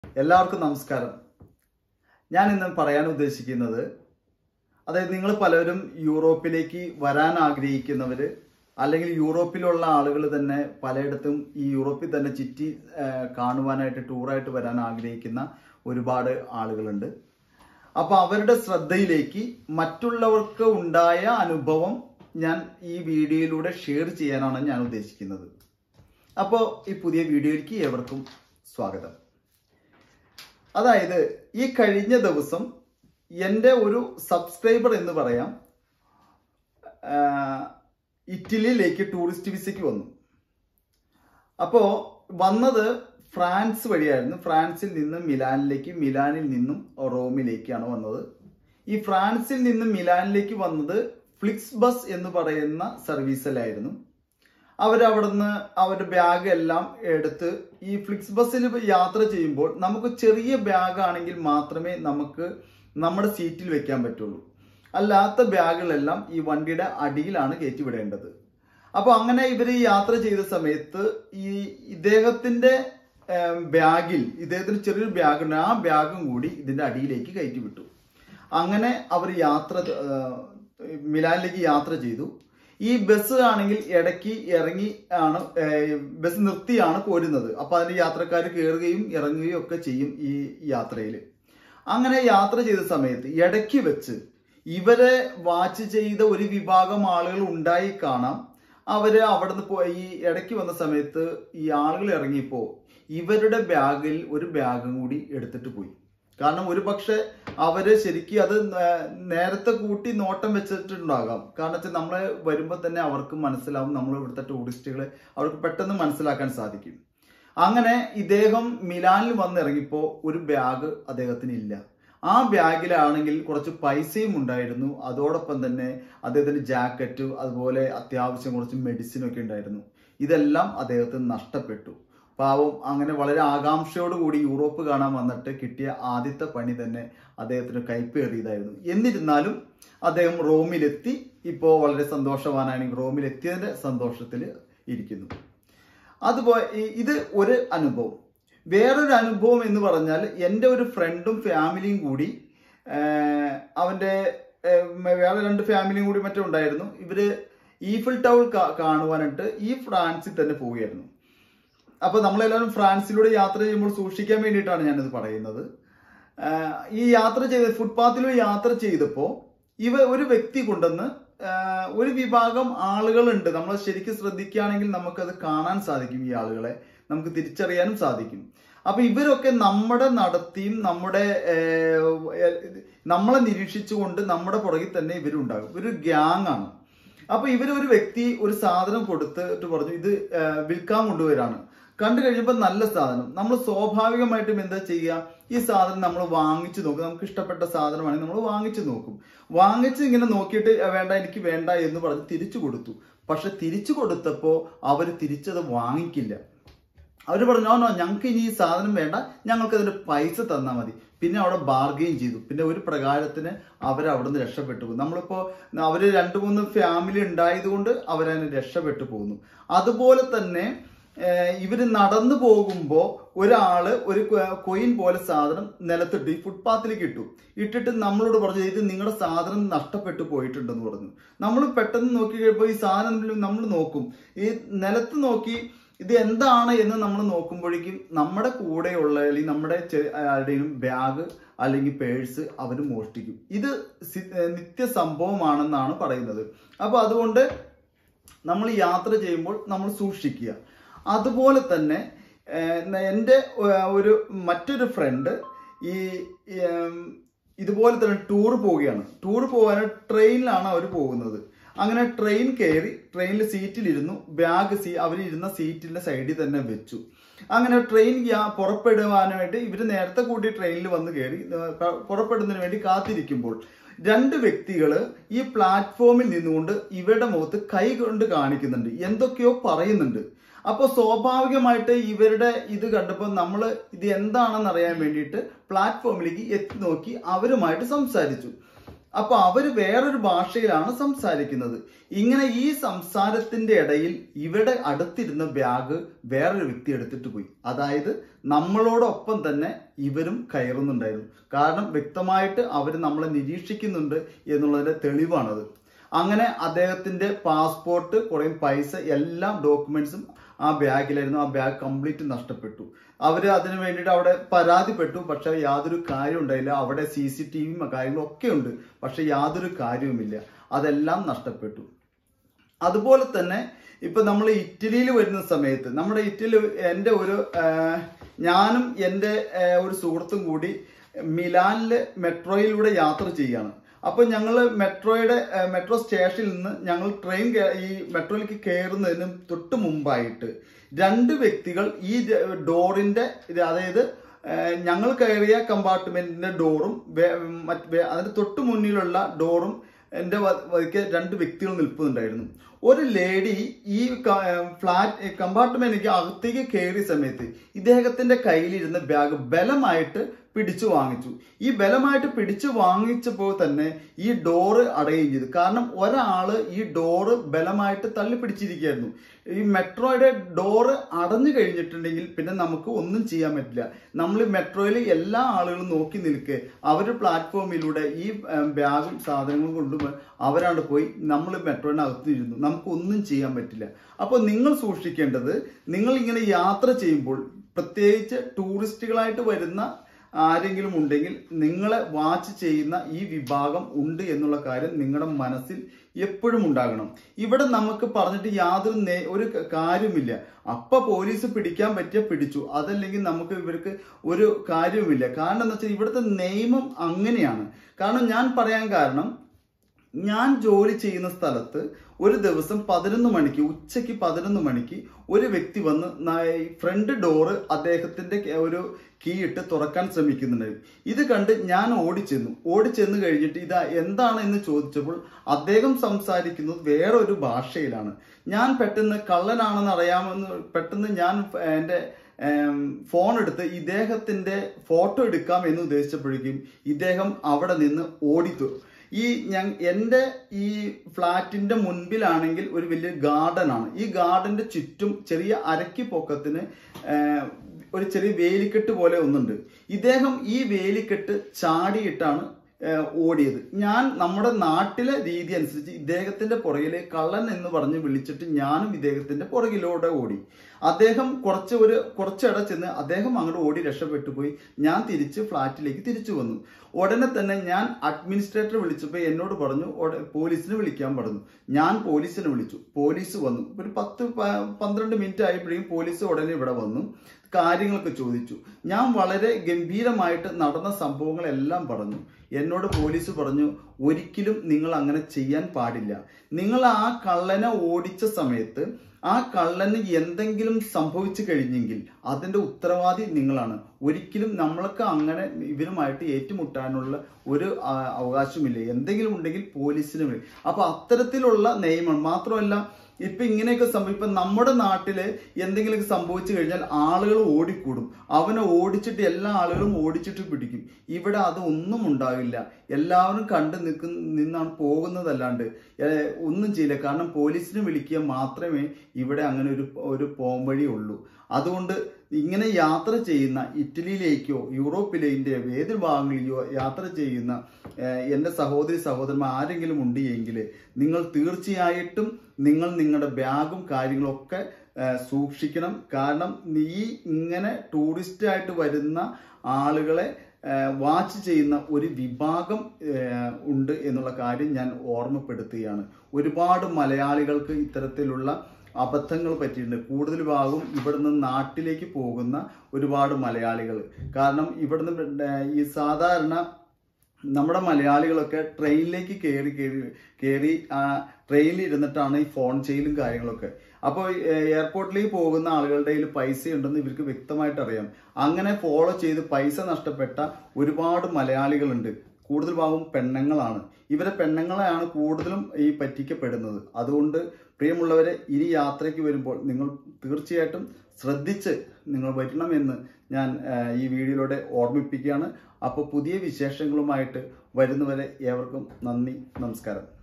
എല്ലാവർക്കും നമസ്കാരം ഞാൻ ഇന്ന് പറയാൻ ഉദ്ദേശിക്കുന്നത് അതായത് നിങ്ങൾ പലരും യൂറോപ്പിലേക്ക് വരാൻ ആഗ്രഹിക്കുന്നവർ അല്ലെങ്കിൽ യൂറോപ്പിലുള്ള ആളുകൾ തന്നെ പലയിടത്തും ഈ യൂറോപ്പിൽ തന്നെ ചുറ്റി ആ, കാണുവാനായിട്ട് ടൂറായിട്ട് വരാൻ ആഗ്രഹിക്കുന്ന ഒരുപാട് ആളുകളുണ്ട് അപ്പോൾ അവരുടെ ശ്രദ്ധയിലേക്ക് മറ്റുള്ളവർക്ക് ഉണ്ടായ അനുഭവം ഞാൻ ഈ വീഡിയോയിലൂടെ ഷെയർ ചെയ്യാനാണ് ഞാൻ ഉദ്ദേശിക്കുന്നത് അപ്പോൾ ഈ പുതിയ വീഡിയോയിലേക്ക് ഏവർക്കും സ്വാഗതം അതായത് ഈ കഴിഞ്ഞ ദിവസം എൻ്റെ ഒരു സബ്സ്ക്രൈബർ എന്ന് പറയാം ആ, ഇറ്റലിയിലേക്ക് ടൂറിസ്റ്റ് വിസയ്ക്ക് വന്നു അപ്പോൾ വന്നത് ഫ്രാൻസ് വഴിയായിരുന്നു ഫ്രാൻസിൽ നിന്ന് മിലാനിലേക്ക് മിലാനിൽ നിന്നും റോമിലേക്കാണ് വന്നത് ഈ ഫ്രാൻസിൽ നിന്ന് മിലാനിലേക്ക് വന്നത് ഫ്ലിക്സ് ബസ് എന്ന് പറയുന്ന സർവീസിലായിരുന്നു അവരവിടുന്ന് അവരുടെ ബാഗ് എല്ലാം എടുത്ത് ഈ ഫ്ലിക്സ് ബസ്സിൽ യാത്ര ചെയ്യുമ്പോൾ നമുക്ക് ചെറിയ ബാഗ് ആണെങ്കിൽ മാത്രമേ നമുക്ക് നമ്മുടെ സീറ്റിൽ വെക്കാൻ പറ്റുള്ളൂ അല്ലാത്ത ബാഗുകളെല്ലാം ഈ വണ്ടിയുടെ അടിയിലാണ് കയറ്റിവിടേണ്ടത് അപ്പോൾ അങ്ങനെ ഇവർ യാത്ര ചെയ്ത സമയത്ത് ഈ ഇദ്ദേഹത്തിന്റെ ഏം, ബാഗിൽ ഇദ്ദേഹത്തിന് ചെറിയൊരു ബാഗുണ്ട് ആ ബാഗും കൂടി ഇതിന്റെ അടിയിലേക്ക് കയറ്റി വിട്ടു അങ്ങനെ അവർ യാത്ര ആ, മിലാനിലേക്ക് യാത്ര ചെയ്തു ഈ ബസ് ആണെങ്കിൽ ഇടയ്ക്ക് ഇറങ്ങി ആണ് ഏ, ബസ് നിർത്തിയാണ് പോരുന്നത് അപ്പൊ അതിന് യാത്രക്കാർ കയറുകയും ഇറങ്ങുകയും ഒക്കെ ചെയ്യും ഈ യാത്രയിൽ അങ്ങനെ യാത്ര ചെയ്ത സമയത്ത് ഇടയ്ക്ക് വെച്ച് ഇവരെ വാച്ച് ചെയ്ത ഒരു വിഭാഗം ആളുകൾ ഉണ്ടായി കാണാം അവര് അവിടുന്ന് പോയി ഈ ഇടയ്ക്ക് വന്ന സമയത്ത് ഈ ആളുകൾ ഇറങ്ങിയപ്പോ ഇവരുടെ ബാഗിൽ ഒരു ബാഗും കൂടി എടുത്തിട്ട് പോയി കാരണം ഒരു പക്ഷെ അവര് ശരിക്കും അത് നേ- നേരത്തെ കൂട്ടി നോട്ടം വെച്ചിട്ടുണ്ടാകാം കാരണം വെച്ചാൽ നമ്മളെ വരുമ്പോൾ തന്നെ അവർക്ക് മനസ്സിലാവും നമ്മൾ ഇവിടുത്തെ ടൂറിസ്റ്റുകളെ അവർക്ക് പെട്ടെന്ന് മനസ്സിലാക്കാൻ സാധിക്കും അങ്ങനെ ഇദ്ദേഹം മിലാനിൽ വന്നിറങ്ങിയപ്പോൾ ഒരു ബാഗ് അദ്ദേഹത്തിന് ഇല്ല ആ ബാഗിലാണെങ്കിൽ കുറച്ച് പൈസയും ഉണ്ടായിരുന്നു അതോടൊപ്പം തന്നെ അദ്ദേഹത്തിന് ജാക്കറ്റ് അതുപോലെ അത്യാവശ്യം കുറച്ച് മെഡിസിൻ ഒക്കെ ഉണ്ടായിരുന്നു ഇതെല്ലാം അദ്ദേഹത്തിന് നഷ്ടപ്പെട്ടു പാവം അങ്ങനെ വളരെ ആകാംക്ഷയോട് കൂടി യൂറോപ്പ് കാണാൻ വന്നിട്ട് കിട്ടിയ ആദ്യത്തെ പണി തന്നെ അദ്ദേഹത്തിന് കൈപ്പേറിയതായിരുന്നു എന്നിരുന്നാലും അദ്ദേഹം റോമിലെത്തി ഇപ്പോൾ വളരെ സന്തോഷവാനാണ് റോമിലെത്തിയതിന്റെ സന്തോഷത്തിൽ ഇരിക്കുന്നു അതുപോലെ ഈ- ഇത് ഒരു അനുഭവം വേറൊരു അനുഭവം എന്ന് പറഞ്ഞാൽ എൻ്റെ ഒരു ഫ്രണ്ടും ഫാമിലിയും കൂടി ആഹ്, അവൻ്റെ ആഹ്, വേറെ രണ്ട് ഫാമിലിയും കൂടി മറ്റും ഉണ്ടായിരുന്നു ഇവര് ഈഫിൽ ടവർ കാ- കാണുവാനായിട്ട് ഈ ഫ്രാൻസിൽ തന്നെ പോവുകയായിരുന്നു അപ്പൊ നമ്മളെല്ലാവരും ഫ്രാൻസിലൂടെ യാത്ര ചെയ്യുമ്പോൾ സൂക്ഷിക്കാൻ വേണ്ടിയിട്ടാണ് ഞാനിത് പറയുന്നത് ആഹ്, ഈ യാത്ര ചെയ്ത് ഫുട്പാത്തിലൂടെ യാത്ര ചെയ്തപ്പോൾ ഇവ ഒരു വ്യക്തി കൊണ്ടുവന്ന് ആഹ്, ഒരു വിഭാഗം ആളുകളുണ്ട് നമ്മൾ ശരിക്കും ശ്രദ്ധിക്കുകയാണെങ്കിൽ നമുക്കത് കാണാൻ സാധിക്കും ഈ ആളുകളെ നമുക്ക് തിരിച്ചറിയാനും സാധിക്കും അപ്പൊ ഇവരൊക്കെ നമ്മുടെ നടത്തിയും നമ്മുടെ ഏഹ്, ഏഹ്, നമ്മളെ നിരീക്ഷിച്ചുകൊണ്ട് നമ്മുടെ പുറകിൽ തന്നെ ഇവരുണ്ടാകും ഇവരൊരു ഗ്യാങ് ആണ് അപ്പൊ ഇവര് ഒരു വ്യക്തി ഒരു സാധനം കൊടുത്തിട്ട് പറഞ്ഞു ഇത് ഏഹ്, വിൽക്കാൻ കൊണ്ടുവരാണ് കണ്ടു കഴിയുമ്പോൾ നല്ല സാധനം നമ്മൾ സ്വാഭാവികമായിട്ടും എന്താ ചെയ്യുക ഈ സാധനം നമ്മൾ വാങ്ങിച്ചു നോക്കും നമുക്ക് ഇഷ്ടപ്പെട്ട സാധനമാണെങ്കിൽ നമ്മൾ വാങ്ങിച്ചു നോക്കും വാങ്ങിച്ച് ഇങ്ങനെ നോക്കിയിട്ട് "ഏ, വേണ്ട എനിക്ക് വേണ്ട എന്ന് പറഞ്ഞ് തിരിച്ചു കൊടുത്തു പക്ഷെ തിരിച്ചു കൊടുത്തപ്പോൾ അവർ തിരിച്ചത് വാങ്ങിക്കില്ല അവർ പറഞ്ഞു "നോ, നോ ഞങ്ങൾക്ക് ഇനി ഈ സാധനം വേണ്ട ഞങ്ങൾക്ക് അതിന്റെ പൈസ തന്നാൽ മതി പിന്നെ അവിടെ ബാർഗെയിൻ ചെയ്തു പിന്നെ ഒരു പ്രകാരത്തിന് അവർ അവിടുന്ന് രക്ഷപ്പെട്ടു പോകും നമ്മളിപ്പോ അവര് രണ്ടു മൂന്ന് ഫാമിലി ഉണ്ടായതുകൊണ്ട് അവരതിന് രക്ഷപ്പെട്ടു പോകുന്നു അതുപോലെ തന്നെ ഏഹ്, ഇവര് നടന്നു പോകുമ്പോൾ ഒരാള് ഒരു കൊയിൻ പോലെ സാധനം നിലത്തിട്ട് ഈ ഫുട്പാത്തിലേക്ക് ഇട്ടു ഇട്ടിട്ട് നമ്മളോട് പറഞ്ഞു ഇത് നിങ്ങളുടെ സാധനം നഷ്ടപ്പെട്ടു പോയിട്ടുണ്ടെന്ന് പറഞ്ഞു നമ്മൾ പെട്ടെന്ന് നോക്കി കഴിയുമ്പോൾ ഈ സാധനം നമ്മൾ നോക്കും ഈ നിലത്ത് നോക്കി ഇത് എന്താണ് എന്ന് നമ്മൾ നോക്കുമ്പോഴേക്കും നമ്മുടെ കൂടെയുള്ള അല്ലെങ്കിൽ നമ്മുടെ ചെ- ആരുടെയും ബാഗ് അല്ലെങ്കിൽ പേഴ്സ് അവർ മോഷ്ടിക്കും ഇത് സി- ഏഹ് നിത്യ സംഭവമാണെന്നാണ് പറയുന്നത് അപ്പൊ അതുകൊണ്ട് നമ്മൾ യാത്ര ചെയ്യുമ്പോൾ നമ്മൾ സൂക്ഷിക്കുക അതുപോലെ തന്നെ ഏഹ്, എൻ്റെ ഏഹ്, ഒരു മറ്റൊരു ഫ്രണ്ട് ഈ ഏം, ഇതുപോലെ തന്നെ ടൂർ പോവുകയാണ് ടൂർ പോകാൻ ട്രെയിനിലാണ് അവർ പോകുന്നത് അങ്ങനെ ട്രെയിൻ കയറി ട്രെയിനിൽ സീറ്റിലിരുന്നു ബാഗ് സീ അവരിരുന്ന സീറ്റിന്റെ സൈഡിൽ തന്നെ വെച്ചു അങ്ങനെ ട്രെയിൻ യാ- പുറപ്പെടുവാനായിട്ട് ഇവർ നേരത്തെ കൂടി ട്രെയിനിൽ വന്ന് കയറി ഏഹ്, പ- പുറപ്പെടുന്നതിന് വേണ്ടി കാത്തിരിക്കുമ്പോൾ രണ്ട് വ്യക്തികൾ ഈ പ്ലാറ്റ്ഫോമിൽ നിന്നുകൊണ്ട് ഇവരുടെ മുഖത്ത് കൈ കൊണ്ട് കാണിക്കുന്നുണ്ട് എന്തൊക്കെയോ പറയുന്നുണ്ട് അപ്പോൾ സ്വാഭാവികമായിട്ട് ഇവരുടെ ഇത് കണ്ടപ്പോൾ നമ്മൾ ഇത് എന്താണെന്ന് അറിയാൻ വേണ്ടിയിട്ട് പ്ലാറ്റ്ഫോമിലേക്ക് എത്തി നോക്കി അവരുമായിട്ട് സംസാരിച്ചു അപ്പൊ അവര് വേറൊരു ഭാഷയിലാണ് സംസാരിക്കുന്നത് ഇങ്ങനെ ഈ സംസാരത്തിന്റെ ഇടയിൽ ഇവിടെ അടുത്തിരുന്ന ബാഗ് വേറൊരു വ്യക്തി എടുത്തിട്ട് പോയി അതായത് നമ്മളോടൊപ്പം തന്നെ ഇവരും കയറുന്നുണ്ടായിരുന്നു കാരണം വ്യക്തമായിട്ട് അവർ നമ്മളെ നിരീക്ഷിക്കുന്നുണ്ട് എന്നുള്ളതിന്റെ തെളിവാണത് അങ്ങനെ അദ്ദേഹത്തിന്റെ പാസ്പോർട്ട് കുറേ പൈസ എല്ലാ ഡോക്യുമെന്റ്സും ആ ബാഗിലായിരുന്നു ആ ബാഗ് കംപ്ലീറ്റ് നഷ്ടപ്പെട്ടു അവര് അതിനു വേണ്ടിയിട്ട് അവിടെ പരാതിപ്പെട്ടു പക്ഷെ യാതൊരു കാര്യം ഉണ്ടായില്ല അവിടെ സി സി ടി വിയും കാര്യങ്ങളും ഒക്കെ ഉണ്ട് പക്ഷെ യാതൊരു കാര്യവുമില്ല അതെല്ലാം നഷ്ടപ്പെട്ടു അതുപോലെ തന്നെ ഇപ്പൊ നമ്മൾ ഇറ്റലിയിൽ വരുന്ന സമയത്ത് നമ്മുടെ ഇറ്റലി എൻ്റെ ഒരു ആ, ഞാനും എൻ്റെ ആ, ഒരു സുഹൃത്തും കൂടി മിലാനിലെ മെട്രോയിലൂടെ യാത്ര ചെയ്യാണ് അപ്പൊ ഞങ്ങൾ മെട്രോയുടെ ആ, മെട്രോ സ്റ്റേഷനിൽ നിന്ന് ഞങ്ങൾ ട്രെയിൻ കേ- ഈ മെട്രോയിലേക്ക് കയറുന്നതിന് തൊട്ട് മുമ്പായിട്ട് രണ്ട് വ്യക്തികൾ ഈ ജ- ഡോറിന്റെ ഇത് അതായത് ആ, ഞങ്ങൾ കയറിയ കമ്പാർട്ട്മെന്റിന്റെ ഡോറും വേ- മറ്റ് വേ- അതിന്റെ തൊട്ട് മുന്നിലുള്ള ഡോറും എന്റെ വ- വഴിക്ക് രണ്ട് വ്യക്തികൾ നിൽക്കുന്നുണ്ടായിരുന്നു ഒരു ലേഡി ഈ ഫ്ലാറ്റ് കമ്പാർട്ട്മെന്റിലേക്ക് അകത്തേക്ക് കയറിയ സമയത്ത് ഇദ്ദേഹത്തിന്റെ കയ്യിലിരുന്ന ബാഗ് ബലമായിട്ട് പിടിച്ചു വാങ്ങിച്ചു ഈ ബലമായിട്ട് പിടിച്ചു വാങ്ങിച്ചപ്പോൾ തന്നെ ഈ ഡോറ് അടയുകയും ചെയ്തു കാരണം ഒരാള് ഈ ഡോറ് ബലമായിട്ട് തള്ളി പിടിച്ചിരിക്കുകയായിരുന്നു ഈ മെട്രോയുടെ ഡോറ് അടഞ്ഞു കഴിഞ്ഞിട്ടുണ്ടെങ്കിൽ പിന്നെ നമുക്ക് ഒന്നും ചെയ്യാൻ പറ്റില്ല നമ്മൾ മെട്രോയിൽ എല്ലാ ആളുകളും നോക്കി നിൽക്കെ അവർ പ്ലാറ്റ്ഫോമിലൂടെ ഈ ഏം, ബാഗും സാധനങ്ങളും കൊണ്ടുപോയി അവരാണ് പോയി നമ്മൾ മെട്രോയിനകത്ത് ഇരുന്നു നമുക്ക് ഒന്നും ചെയ്യാൻ പറ്റില്ല അപ്പോൾ നിങ്ങൾ സൂക്ഷിക്കേണ്ടത് നിങ്ങൾ ഇങ്ങനെ യാത്ര ചെയ്യുമ്പോൾ പ്രത്യേകിച്ച് ടൂറിസ്റ്റുകളായിട്ട് വരുന്ന ആരെങ്കിലും ഉണ്ടെങ്കിൽ നിങ്ങളെ വാച്ച് ചെയ്യുന്ന ഈ വിഭാഗം ഉണ്ട് എന്നുള്ള കാര്യം നിങ്ങളുടെ മനസ്സിൽ എപ്പോഴും ഉണ്ടാകണം ഇവിടെ നമുക്ക് പറഞ്ഞിട്ട് യാതൊരു നേ- ഒരു ക- കാര്യമില്ല അപ്പ പോലീസ് പിടിക്കാൻ പറ്റിയ പിടിച്ചു അതല്ലെങ്കിൽ നമുക്ക് ഇവർക്ക് ഒരു കാര്യവുമില്ല കാരണം എന്താ വെച്ചാൽ ഇവിടുത്തെ നിയമം അങ്ങനെയാണ് കാരണം ഞാൻ പറയാൻ കാരണം ഞാൻ ജോലി ചെയ്യുന്ന സ്ഥലത്ത് ഒരു ദിവസം പതിനൊന്ന് മണിക്ക് ഉച്ചയ്ക്ക് പതിനൊന്ന് മണിക്ക് ഒരു വ്യക്തി വന്ന് ന- ഫ്രണ്ട് ഡോറ് അദ്ദേഹത്തിന്റെ ക- ഒരു കീ ഇട്ട് തുറക്കാൻ ശ്രമിക്കുന്നുണ്ടായിരുന്നു ഇത് കണ്ട് ഞാൻ ഓടിച്ചെന്നു ഓടിച്ചെന്ന് കഴിഞ്ഞിട്ട് ഇതാ എന്താണ് എന്ന് ചോദിച്ചപ്പോൾ അദ്ദേഹം സംസാരിക്കുന്നത് വേറൊരു ഭാഷയിലാണ് ഞാൻ പെട്ടെന്ന് കള്ളനാണെന്ന് അറിയാമെന്ന് പെട്ടെന്ന് ഞാൻ എൻ്റെ ഏം, ഫോൺ എടുത്ത് ഇദ്ദേഹത്തിന്റെ ഫോട്ടോ എടുക്കാം എന്ന് ഉദ്ദേശിച്ചപ്പോഴേക്കും ഇദ്ദേഹം അവിടെ നിന്ന് ഓടിത്തു ഈ ഞാൻ എൻ്റെ ഈ ഫ്ലാറ്റിന്റെ മുൻപിലാണെങ്കിൽ ഒരു വലിയ ഗാർഡൻ ആണ് ഈ ഗാർഡന്റെ ചുറ്റും ചെറിയ അരക്കി പൊക്കത്തിന് ഏർ, ഒരു ചെറിയ വേലിക്കെട്ട് പോലെ ഒന്നുണ്ട് ഇദ്ദേഹം ഈ വേലിക്കെട്ട് ചാടിയിട്ടാണ് ഏർ, ഓടിയത് ഞാൻ നമ്മുടെ നാട്ടിലെ രീതി അനുസരിച്ച് ഇദ്ദേഹത്തിന്റെ പുറകില് കള്ളൻ എന്ന് പറഞ്ഞ് വിളിച്ചിട്ട് ഞാനും ഇദ്ദേഹത്തിന്റെ പുറകിലൂടെ ഓടി അദ്ദേഹം കുറച്ച് ഒരു കുറച്ചിട ചെന്ന് അദ്ദേഹം അങ്ങോട്ട് ഓടി രക്ഷപ്പെട്ടു പോയി ഞാൻ തിരിച്ച് ഫ്ലാറ്റിലേക്ക് തിരിച്ചു വന്നു ഉടനെ തന്നെ ഞാൻ അഡ്മിനിസ്ട്രേറ്റർ വിളിച്ചപ്പോൾ എന്നോട് പറഞ്ഞു ഉട- പോലീസിനെ വിളിക്കാൻ പറഞ്ഞു ഞാൻ പോലീസിനെ വിളിച്ചു പോലീസ് വന്നു ഒരു പത്ത് പ- പന്ത്രണ്ട് മിനിറ്റ് ആയപ്പോഴേക്കും പോലീസ് ഉടനെ ഇവിടെ വന്നു കാര്യങ്ങളൊക്കെ ചോദിച്ചു ഞാൻ വളരെ ഗംഭീരമായിട്ട് നടന്ന സംഭവങ്ങളെല്ലാം പറഞ്ഞു എന്നോട് പോലീസ് പറഞ്ഞു ഒരിക്കലും നിങ്ങൾ അങ്ങനെ ചെയ്യാൻ പാടില്ല നിങ്ങൾ ആ കള്ളനെ ഓടിച്ച സമയത്ത് ആ കള്ളന് എന്തെങ്കിലും സംഭവിച്ചു കഴിഞ്ഞെങ്കിൽ അതിന്റെ ഉത്തരവാദി നിങ്ങളാണ് ഒരിക്കലും നമ്മൾക്ക് അങ്ങനെ ഇവരുമായിട്ട് ഏറ്റുമുട്ടാനുള്ള ഒരു ആ, അവകാശമില്ല എന്തെങ്കിലും ഉണ്ടെങ്കിൽ പോലീസിന് വേണ്ടി അപ്പൊ അത്തരത്തിലുള്ള നിയമം മാത്രമല്ല ഇപ്പൊ ഇങ്ങനെയൊക്കെ സംഭവം ഇപ്പൊ നമ്മുടെ നാട്ടില് എന്തെങ്കിലുമൊക്കെ സംഭവിച്ചു കഴിഞ്ഞാൽ ആളുകൾ ഓടിക്കൂടും അവനെ ഓടിച്ചിട്ട് എല്ലാ ആളുകളും ഓടിച്ചിട്ട് പിടിക്കും ഇവിടെ അത് ഒന്നും ഉണ്ടാവില്ല എല്ലാവരും കണ്ടു നിൽക്കുന്ന നിന്നാണ് പോകുന്നതല്ലാണ്ട് ഏഹ്, ഒന്നും ചെയ്യില്ല കാരണം പോലീസിനെ വിളിക്കുക മാത്രമേ ഇവിടെ അങ്ങനെ ഒരു ഒരു പോംവഴി ഉള്ളൂ അതുകൊണ്ട് ഇങ്ങനെ യാത്ര ചെയ്യുന്ന ഇറ്റലിയിലേക്കോ യൂറോപ്പിലെ ഇന്ത്യ ഏത് ഭാഗങ്ങളിലോ യാത്ര ചെയ്യുന്ന ഏഹ്, എൻ്റെ സഹോദരി സഹോദരന്മാർ ആരെങ്കിലും ഉണ്ട് എങ്കിൽ നിങ്ങൾ തീർച്ചയായിട്ടും നിങ്ങൾ നിങ്ങളുടെ ബാഗും കാര്യങ്ങളൊക്കെ ഏഹ്, സൂക്ഷിക്കണം കാരണം നീ ഇങ്ങനെ ടൂറിസ്റ്റ് ആയിട്ട് വരുന്ന ആളുകളെ ഏഹ്, വാച്ച് ചെയ്യുന്ന ഒരു വിഭാഗം ഏഹ്, ഉണ്ട് എന്നുള്ള കാര്യം ഞാൻ ഓർമ്മപ്പെടുത്തുകയാണ് ഒരുപാട് മലയാളികൾക്ക് ഇത്തരത്തിലുള്ള അബദ്ധങ്ങൾ പറ്റിയിട്ടുണ്ട് കൂടുതൽ ഭാഗവും ഇവിടുന്ന് നാട്ടിലേക്ക് പോകുന്ന ഒരുപാട് മലയാളികൾ കാരണം ഇവിടുന്ന് ഏഹ്, ഈ സാധാരണ നമ്മുടെ മലയാളികളൊക്കെ ട്രെയിനിലേക്ക് കയറി കയറി കയറി ആ ട്രെയിനിൽ ഇരുന്നിട്ടാണ് ഈ ഫോൺ ചെയ്യലും കാര്യങ്ങളൊക്കെ അപ്പോൾ എയർപോർട്ടിലേക്ക് പോകുന്ന ആളുകളുടെ കയ്യിൽ പൈസ ഉണ്ടെന്ന് ഇവർക്ക് വ്യക്തമായിട്ട് അറിയാം അങ്ങനെ ഫോളോ ചെയ്ത് പൈസ നഷ്ടപ്പെട്ട ഒരുപാട് മലയാളികളുണ്ട് കൂടുതൽ ഭാഗം പെണ്ണുങ്ങളാണ് ഇവരെ പെണ്ണുങ്ങളെയാണ് കൂടുതലും ഈ പറ്റിക്കപ്പെടുന്നത് അതുകൊണ്ട് പ്രിയമുള്ളവരെ ഇനി യാത്രയ്ക്ക് വരുമ്പോൾ നിങ്ങൾ തീർച്ചയായിട്ടും ശ്രദ്ധിച്ച് നിങ്ങൾ വരണമെന്ന് ഞാൻ ആ, ഈ വീഡിയോയിലൂടെ ഓർമ്മിപ്പിക്കുകയാണ് അപ്പോൾ പുതിയ വിശേഷങ്ങളുമായിട്ട് വരുന്നവരെ ഏവർക്കും നന്ദി നമസ്കാരം